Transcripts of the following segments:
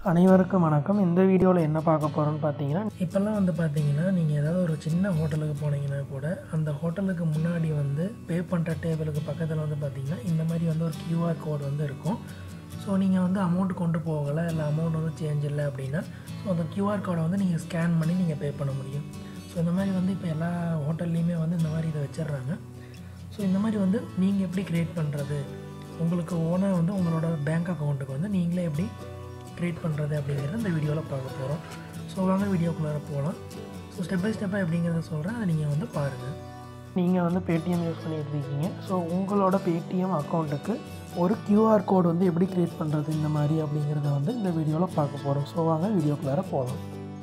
அனைவருக்கும் வணக்கம் இந்த வீடியோவில் என்ன பார்க்க போகிறோம்னு பார்த்தீங்கன்னா இப்போல்லாம் வந்து பார்த்தீங்கன்னா நீங்கள் ஏதாவது ஒரு சின்ன ஹோட்டலுக்கு போனீங்கன்னா கூட அந்த ஹோட்டலுக்கு முன்னாடி வந்து பே பண்ணுற டேபிளுக்கு பக்கத்தில் வந்து பார்த்தீங்கன்னா இந்த மாதிரி வந்து ஒரு QR கோட் வந்து இருக்கும் ஸோ நீங்கள் வந்து அமௌண்ட் கொண்டு போகலை இல்லை அமௌண்ட் வந்து சேஞ்ச் இல்லை அப்படின்னா ஸோ அந்த QR கோடை வந்து நீங்கள் ஸ்கேன் பண்ணி நீங்கள் பே பண்ண முடியும் ஸோ இந்த மாதிரி வந்து இப்போ எல்லா ஹோட்டல்லையுமே வந்து இந்த மாதிரி இதை வச்சிடுறாங்க ஸோ இந்த மாதிரி வந்து நீங்கள் எப்படி க்ரியேட் பண்ணுறது உங்களுக்கு ஓனாக வந்து உங்களோட பேங்க் அக்கௌண்ட்டுக்கு வந்து நீங்களே எப்படி க்ரியேட் பண்ணுறது அப்படிங்கிறத இந்த வீடியோவில் பார்க்க போகிறோம் ஸோ வாங்க வீடியோக்குள்ளார போகலாம் ஸோ ஸ்டெப் பை ஸ்டெப்பாக எப்படிங்கிறத சொல்கிறேன் அதை நீங்கள் வந்து பாருங்கள் நீங்கள் வந்து பேடிஎம் யூஸ் பண்ணிட்டு இருக்கீங்க ஸோ உங்களோட பேடிஎம் அக்கௌண்ட்டுக்கு ஒரு கியூஆர் கோடு வந்து எப்படி க்ரியேட் பண்ணுறது இந்த மாதிரி அப்படிங்கிறத வந்து இந்த வீடியோவில் பார்க்க போகிறோம் ஸோ வாங்க வீடியோக்குள்ளார போகலாம்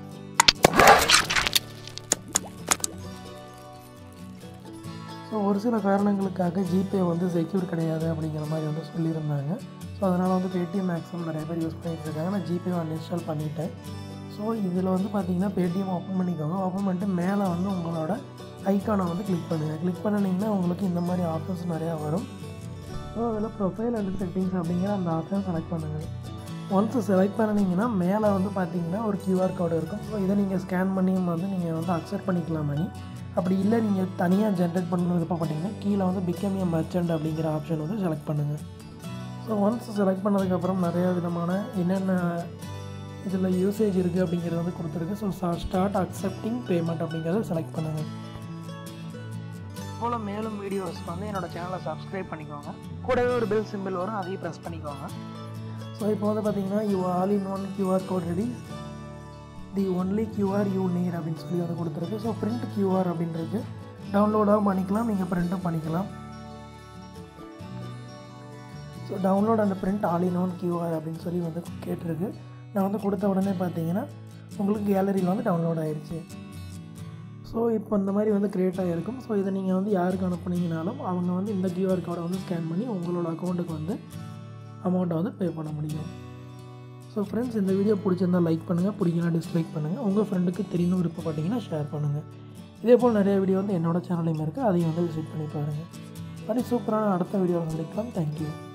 ஸோ ஒரு சில காரணங்களுக்காக ஜிபே வந்து செக்யூர் கிடையாது அப்படிங்கிற மாதிரி வந்து சொல்லியிருந்தாங்க ஸோ அதனால் வந்து பேடிஎம் மேக்ஸிமம் நிறைய பேர் யூஸ் பண்ணிட்டு இருக்காங்க நான் ஜிபே அன்இன்ஸ்டால் பண்ணிட்டேன் ஸோ இதில் வந்து பார்த்தீங்கன்னா பேடிஎம் ஓப்பன் பண்ணிக்கோங்க ஓப்பன் பண்ணிட்டு மேலே வந்து உங்களோட ஐக்கானை வந்து கிளிக் பண்ணுங்கள் கிளிக் பண்ணினீங்கன்னா உங்களுக்கு இந்த மாதிரி ஆப்ஷன்ஸ் நிறையா வரும் ஸோ அதில் ப்ரொஃபைல் அண்ட் செட்டிங்ஸ் அப்படிங்கிற அந்த ஆப்ஷன் செலக்ட் பண்ணுங்கள் ஒன்ஸ் செலக்ட் பண்ணினீங்கன்னா மேலே வந்து பார்த்தீங்கன்னா ஒரு கியூஆர் கோடு இருக்கும் ஸோ இதை நீங்கள் ஸ்கேன் பண்ணியும் வந்து நீங்கள் வந்து அக்செப்ட் பண்ணிக்கலாம் மணி அப்படி இல்லை நீங்கள் தனியாக ஜென்ரேட் பண்ணணும் விருப்பப்பட்டீங்கன்னா கீழே வந்து பிகம் ஏ மர்ச்சன்ட் அப்படிங்கிற ஆப்ஷன் வந்து செலக்ட் பண்ணுங்கள் ஸோ ஒன்ஸ் செலக்ட் பண்ணதுக்கப்புறம் நிறைய விதமான என்னென்ன இதில் யூசேஜ் இருக்குது அப்படிங்கிறது வந்து கொடுத்துருக்கு ஸோ ஸ்டார்ட் அக்செப்டிங் பேமெண்ட் அப்படிங்கிறத செலக்ட் பண்ணுங்கள் போல் மேலும் வீடியோஸ் வந்து என்னோடய சேனலை சப்ஸ்கிரைப் பண்ணிக்கோங்க கூடவே ஒரு பெல் சிம்பிள் வரும் அதையும் ப்ரெஸ் பண்ணிக்கோங்க ஸோ இப்போ வந்து பார்த்தீங்கன்னா you all in one QR code ready the only QR you need அப்படின்னு சொல்லி வந்து கொடுத்துருக்கு ஸோ பிரிண்ட் கியூஆர் அப்படின்றது டவுன்லோடாகவும் பண்ணிக்கலாம் நீங்கள் பிரிண்ட்டும் பண்ணிக்கலாம் ஸோ டவுன்லோட் அந்த print all in one QR அப்படின்னு சொல்லி வந்து கேட்டிருக்கு நான் வந்து கொடுத்த உடனே பார்த்தீங்கன்னா உங்களுக்கு கேலரியில் வந்து டவுன்லோட் ஆயிடுச்சு ஸோ இப்போ இந்த மாதிரி வந்து க்ரியேட் ஆகிருக்கும் ஸோ இதை நீங்கள் வந்து யாருக்கு அனுப்புனீங்கனாலும் அவங்க வந்து இந்த கியூஆர் கோடை வந்து ஸ்கேன் பண்ணி உங்களோட அக்கௌண்ட்டுக்கு வந்து அமௌண்ட்டை வந்து பே பண்ண முடியும் ஸோ ஃப்ரெண்ட்ஸ் இந்த வீடியோ பிடிச்சிருந்தால் லைக் பண்ணுங்கள் பிடிக்கலாம் டிஸ்லைக் பண்ணுங்கள் உங்கள் ஃப்ரெண்டுக்கு தெரியணும் விருப்பப்பட்டீங்கன்னா ஷேர் பண்ணுங்கள் இதே போல் நிறைய வீடியோ வந்து என்னோட சேனல்லையும் இருக்குது அதையும் வந்து விசிட் பண்ணி பாருங்கள் மாதிரி சூப்பரான அடுத்த வீடியோ சந்திக்கலாம் தேங்க்யூ